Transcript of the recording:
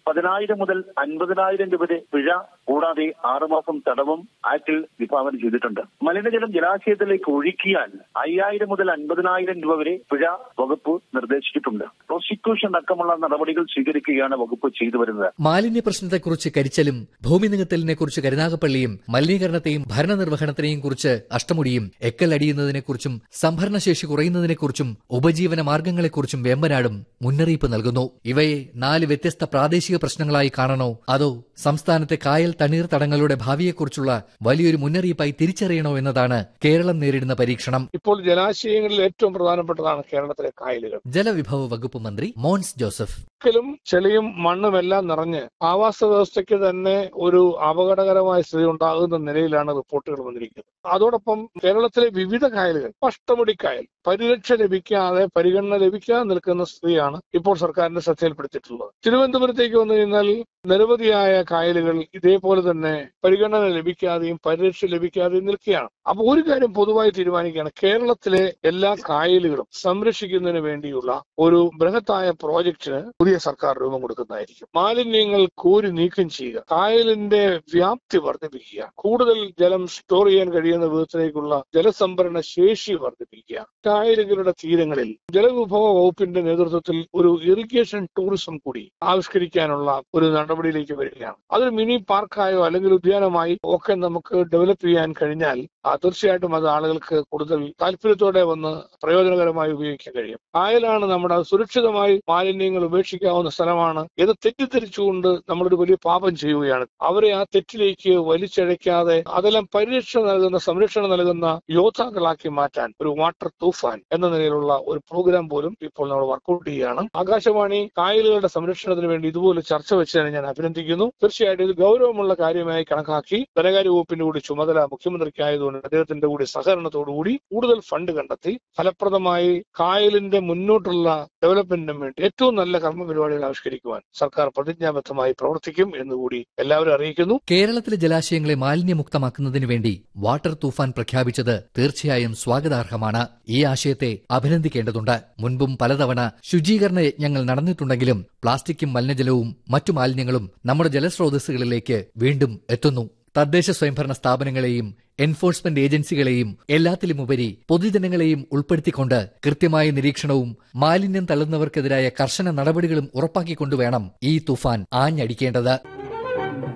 പതിനായിരം മുതൽ അൻപതിനായിരം രൂപ വരെ പിഴ കൂടാതെ ആറുമാസം തടവും ആക്ടിൽ വിഭാവന ചെയ്തിട്ടുണ്ട് മലിനജലം ജലാശയത്തിലേക്ക് ഒഴുക്കിയാൽ അയ്യായിരം മുതൽ അൻപതിനായിരം രൂപ വരെ പിഴ വകുപ്പ് നിർദ്ദേശിച്ചിട്ടുണ്ട് പ്രോസിക്യൂഷൻ അടക്കമുള്ള നടപടികൾ സ്വീകരിക്കുകയാണ് വകുപ്പ് ചെയ്തു വരുന്നത് മാലിന്യ പ്രശ്നത്തെക്കുറിച്ച് കരിച്ചലും ഭൂമി നികത്തലിനെ കുറിച്ച് കരുനാഗപ്പള്ളിയും മലിനീകരണത്തെയും ഭരണനിർവഹണത്തിനെയും കുറിച്ച് അഷ്ടമുടിയും എക്കൽ അടിയുന്നതിനെക്കുറിച്ചും സംഭരണശേഷി കുറയുന്നതിനെക്കുറിച്ചും ഉപജീവന മാർഗങ്ങളെക്കുറിച്ചും വേമ്പനാടും മുന്നറിയിപ്പ് നൽകുന്നു ഇവയെ നാല് വ്യത്യസ്ത പ്രാദേശിക പ്രശ്നങ്ങളായി കാണണോ അതോ സംസ്ഥാനത്തെ കായൽ തണ്ണീർത്തടങ്ങളുടെ ഭാവിയെക്കുറിച്ചുള്ള വലിയൊരു മുന്നറിയിപ്പായി തിരിച്ചറിയണോ എന്നതാണ് കേരളം നേരിടുന്ന പരീക്ഷണം ഇപ്പോൾ ജലാശയങ്ങളിൽ ഏറ്റവും പ്രധാനപ്പെട്ടതാണ് കേരളത്തിലെ കായലുകൾ ജലവിഭവ വകുപ്പ് മന്ത്രി മോൻസ് ജോസഫ് ഒരിക്കലും ചെളിയും മണ്ണും എല്ലാം നിറഞ്ഞ് ആവാസ വ്യവസ്ഥയ്ക്ക് തന്നെ ഒരു അപകടകരമായ സ്ഥിതി ഉണ്ടാകുന്ന നിലയിലാണ് റിപ്പോർട്ടുകൾ വന്നിരിക്കുന്നത് അതോടൊപ്പം കേരളത്തിലെ വിവിധ കായലുകൾ അഷ്ടമുടി കായൽ പരിരക്ഷ ലഭിക്കാതെ പരിഗണന ലഭിക്കാതെ നിൽക്കുന്ന സ്ഥിതിയാണ് ഇപ്പോൾ സർക്കാരിന്റെ ശ്രദ്ധയിൽപ്പെടുത്തിയിട്ടുള്ളത് തിരുവനന്തപുരത്തേക്ക് വന്നു കഴിഞ്ഞാൽ നിരവധിയായ കായലുകൾ ഇതേപോലെ തന്നെ പരിഗണന ലഭിക്കാതെയും പരിരക്ഷ ലഭിക്കാതെയും നിൽക്കുകയാണ് അപ്പൊ ഒരു കാര്യം പൊതുവായി തീരുമാനിക്കുകയാണ് കേരളത്തിലെ എല്ലാ കായലുകളും സംരക്ഷിക്കുന്നതിന് വേണ്ടിയുള്ള ഒരു ബൃഹത്തായ പ്രോജക്റ്റിന് പുതിയ സർക്കാർ രൂപം കൊടുക്കുന്നതായിരിക്കും മാലിന്യങ്ങൾ കോരി നീക്കം ചെയ്യുക കായലിന്റെ വ്യാപ്തി വർദ്ധിപ്പിക്കുക കൂടുതൽ ജലം സ്റ്റോർ ചെയ്യാൻ കഴിയുന്ന വിധത്തിലേക്കുള്ള ജലസംഭരണ ശേഷി വർദ്ധിപ്പിക്കുക കായലുകളുടെ തീരങ്ങളിൽ ജലവിഭവ വകുപ്പിന്റെ നേതൃത്വത്തിൽ ഒരു ഇറിഗേഷൻ ടൂറിസം കൂടി ആവിഷ്കരിക്കാനുള്ള ഒരു നടപടിയിലേക്ക് വരികയാണ് അതൊരു മിനി പാർക്കായോ അല്ലെങ്കിൽ ഉദ്യാനമായി ഒക്കെ നമുക്ക് ഡെവലപ്പ് ചെയ്യാൻ കഴിഞ്ഞാൽ ആ തീർച്ചയായിട്ടും അത് ആളുകൾക്ക് കൂടുതൽ താല്പര്യത്തോടെ വന്ന് പ്രയോജനകരമായി ഉപയോഗിക്കാൻ കഴിയും കായലാണ് നമ്മുടെ സുരക്ഷിതമായി മാലിന്യങ്ങൾ ഉപേക്ഷിക്കാവുന്ന സ്ഥലമാണ് ഇത് തെറ്റിദ്ധരിച്ചുകൊണ്ട് നമ്മളൊരു വലിയ പാപം ചെയ്യുകയാണ് അവരെ ആ തെറ്റിലേക്ക് വലിച്ചഴയ്ക്കാതെ അതെല്ലാം പരിരക്ഷ നൽകുന്ന സംരക്ഷണം നൽകുന്ന യോദ്ധാക്കളാക്കി മാറ്റാൻ ഒരു വാട്ടർ തൂഫാൻ എന്ന നിലയിലുള്ള ഒരു പ്രോഗ്രാം പോലും ഇപ്പോൾ നമ്മൾ വർക്കൗട്ട് ചെയ്യുകയാണ് ആകാശവാണി കായലുകളുടെ സംരക്ഷണത്തിന് വേണ്ടി ഇതുപോലെ ചർച്ച വെച്ചതിനെ ഞാൻ അഭിനന്ദിക്കുന്നു തീർച്ചയായിട്ടും ഇത് ഗൗരവമുള്ള കാര്യമായി കണക്കാക്കി ധനകാര്യ വകുപ്പിന്റെ കൂടി ചുമതല മുഖ്യമന്ത്രിക്കായതുകൊണ്ട് അദ്ദേഹത്തിന്റെ കൂടി സഹകരണത്തോടുകൂടി കൂടുതൽ ഫണ്ട് കണ്ടെത്തി ഫലപ്രദമായി കായലിന്റെ മുന്നോട്ടുള്ള ഡെവലപ്മെന്റിനും വേണ്ടി ഏറ്റവും നല്ല കർമ്മ പരിപാടികൾ ആവിഷ്കരിക്കുവാൻ സർക്കാർ പ്രതിജ്ഞാബദ്ധമായി പ്രവർത്തിക്കും എന്നുകൂടി എല്ലാവരും അറിയിക്കുന്നു കേരളത്തിലെ ജലാശയങ്ങളെ മാലിന്യമുക്തമാക്കുന്നതിനു വേണ്ടി വാട്ടർ തൂഫാൻ പ്രഖ്യാപിച്ചത് തീർച്ചയായും സ്വാഗതാർഹമാണ് ഈ ആശയത്തെ അഭിനന്ദിക്കേണ്ടതുണ്ട് മുൻപും പലതവണ ശുചീകരണ യജ്ഞങ്ങൾ നടന്നിട്ടുണ്ടെങ്കിലും പ്ലാസ്റ്റിക്കും മലിനജലവും മറ്റു മാലിന്യങ്ങളും നമ്മുടെ ജലസ്രോതസ്സുകളിലേക്ക് വീണ്ടും എത്തുന്നു തദ്ദേശ സ്വയംഭരണ സ്ഥാപനങ്ങളെയും എൻഫോഴ്സ്മെന്റ് ഏജൻസികളെയും എല്ലാത്തിലുമുപരി പൊതുജനങ്ങളെയും ഉൾപ്പെടുത്തിക്കൊണ്ട് കൃത്യമായ നിരീക്ഷണവും മാലിന്യം തള്ളുന്നവർക്കെതിരായ കർശന നടപടികളും ഉറപ്പാക്കിക്കൊണ്ടുവേണം ഈ തുഫാൻ ആഞ്ഞടിക്കേണ്ടത്